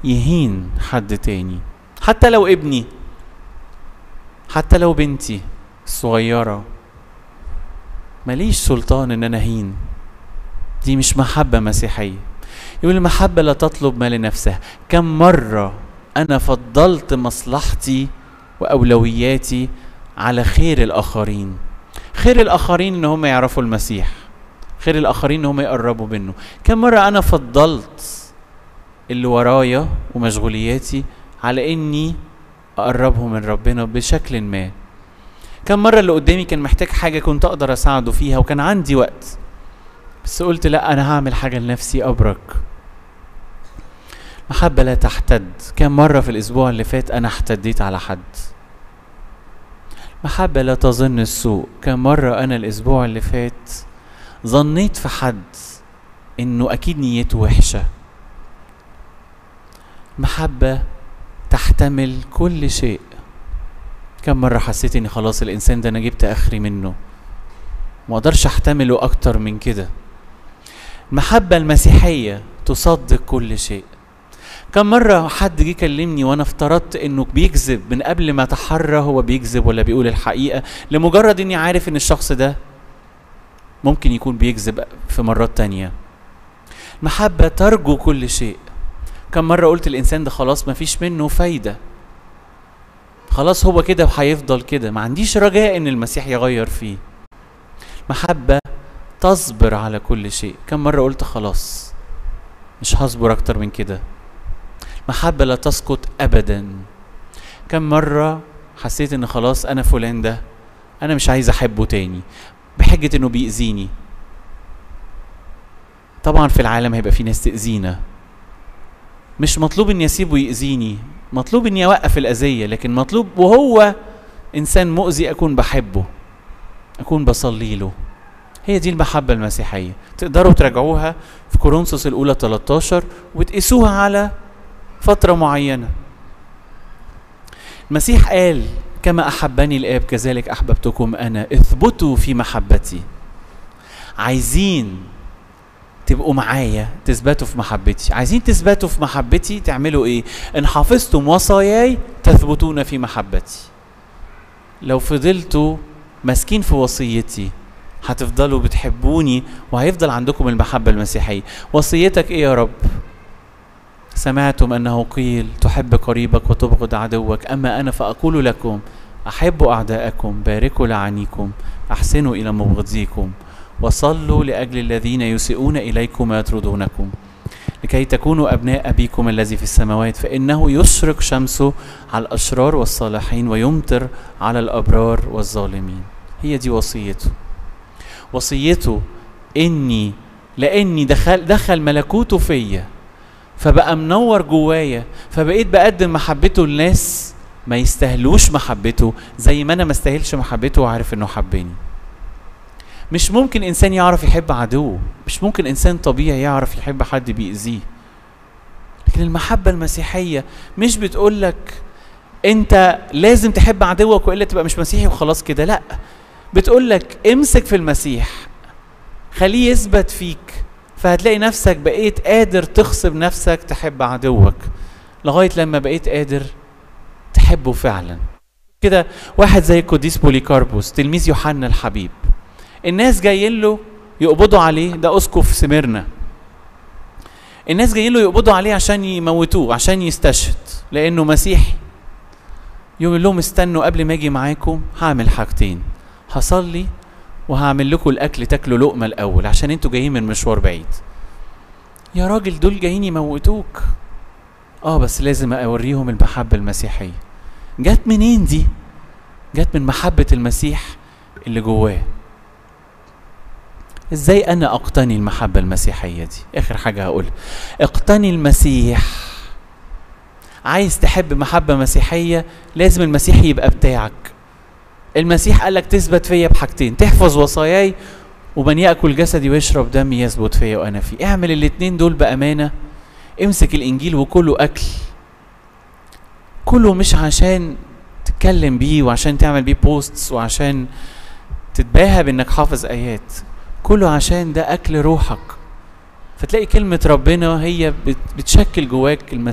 يهين حد تاني حتى لو ابني حتى لو بنتي الصغيرة ماليش سلطان ان انا اهين دي مش محبة مسيحية يقول المحبة لا تطلب ما لنفسها كم مرة انا فضلت مصلحتي واولوياتي على خير الاخرين خير الاخرين ان هم يعرفوا المسيح خير الاخرين ان هم يقربوا منه كم مرة انا فضلت اللي ورايا ومشغولياتي على اني اقربهم من ربنا بشكل ما كم مرة اللي قدامي كان محتاج حاجة كنت أقدر أساعده فيها وكان عندي وقت بس قلت لا أنا هعمل حاجة لنفسي أبرك محبة لا تحتد كم مرة في الأسبوع اللي فات أنا احتديت على حد محبة لا تظن السوء كم مرة أنا الأسبوع اللي فات ظنيت في حد إنه أكيد نيته وحشة محبة تحتمل كل شيء كم مرة حسيت اني خلاص الانسان ده انا جبت اخري منه ما اقدرش احتمله اكتر من كده المحبة المسيحية تصدق كل شيء كم مرة حد جه كلمني وانا افترضت انه بيكذب من قبل ما اتحرى هو بيكذب ولا بيقول الحقيقة لمجرد اني عارف ان الشخص ده ممكن يكون بيكذب في مرات تانية المحبة ترجو كل شيء كم مرة قلت الانسان ده خلاص مفيش منه فايدة خلاص هو كده وهيفضل كده ما عنديش رجاء ان المسيح يغير فيه محبة تصبر على كل شيء كم مرة قلت خلاص مش هصبر اكتر من كده محبة لا تسقط ابدا كم مرة حسيت ان خلاص انا فلان ده انا مش عايز احبه تاني بحجة انه بيأذيني طبعا في العالم هيبقى في ناس تأذينا مش مطلوب اني اسيبه يأذيني مطلوب اني اوقف الاذيه لكن مطلوب وهو انسان مؤذي اكون بحبه اكون بصلي له هي دي المحبة المسيحية تقدروا تراجعوها في كورنثوس الأولى 13 وتقيسوها على فترة معينة المسيح قال كما أحبني الآب كذلك أحببتكم أنا اثبتوا في محبتي عايزين تبقوا معايا تثبتوا في محبتي عايزين تثبتوا في محبتي تعملوا ايه ان حفظتم وصاياي تثبتون في محبتي لو فضلتوا ماسكين في وصيتي هتفضلوا بتحبوني وهيفضل عندكم المحبة المسيحية وصيتك ايه يا رب سمعتم انه قيل تحب قريبك وتبغض عدوك اما انا فاقول لكم احبوا اعداءكم باركوا لعنيكم احسنوا الى مبغضيكم وصلوا لاجل الذين يسيئون اليكم ويطردونكم لكي تكونوا ابناء ابيكم الذي في السماوات فانه يشرق شمسه على الاشرار والصالحين ويمطر على الابرار والظالمين هي دي وصيته وصيته اني لاني دخل دخل ملكوته فيا فبقى منور جوايا فبقيت بقدم محبته لناس ما يستاهلوش محبته زي ما انا ما استاهلش محبته وعارف انه حبني مش ممكن انسان يعرف يحب عدوه مش ممكن انسان طبيعي يعرف يحب حد بيأذيه لكن المحبة المسيحية مش بتقولك انت لازم تحب عدوك والا تبقى مش مسيحي وخلاص كده لا بتقولك امسك في المسيح خليه يثبت فيك فهتلاقي نفسك بقيت قادر تغصب نفسك تحب عدوك لغاية لما بقيت قادر تحبه فعلا كده واحد زي القديس بوليكاربوس تلميذ يوحنا الحبيب الناس جايين له يقبضوا عليه ده اسقف سميرنا الناس جايين له يقبضوا عليه عشان يموتوه عشان يستشهد لانه مسيحي يقول لهم استنوا قبل ما اجي معاكم هعمل حاجتين هصلي وهعمل لكم الاكل تاكلوا لقمه الاول عشان انتوا جايين من مشوار بعيد يا راجل دول جايين يموتوك اه بس لازم اوريهم المحبه المسيحيه جت منين دي جت من محبه المسيح اللي جواه ازاي انا اقتني المحبه المسيحيه دي اخر حاجه هقول اقتني المسيح عايز تحب محبه مسيحيه لازم المسيح يبقى بتاعك المسيح قال لك تثبت فيا بحاجتين تحفظ وصاياي ومن ياكل جسدي ويشرب دمي يثبت فيا وانا فيه اعمل الاتنين دول بامانه امسك الانجيل وكله اكل كله مش عشان تتكلم بيه وعشان تعمل بيه بوستس وعشان تتباهى بانك حافظ ايات كله عشان ده اكل روحك فتلاقي كلمة ربنا هي بتشكل جواك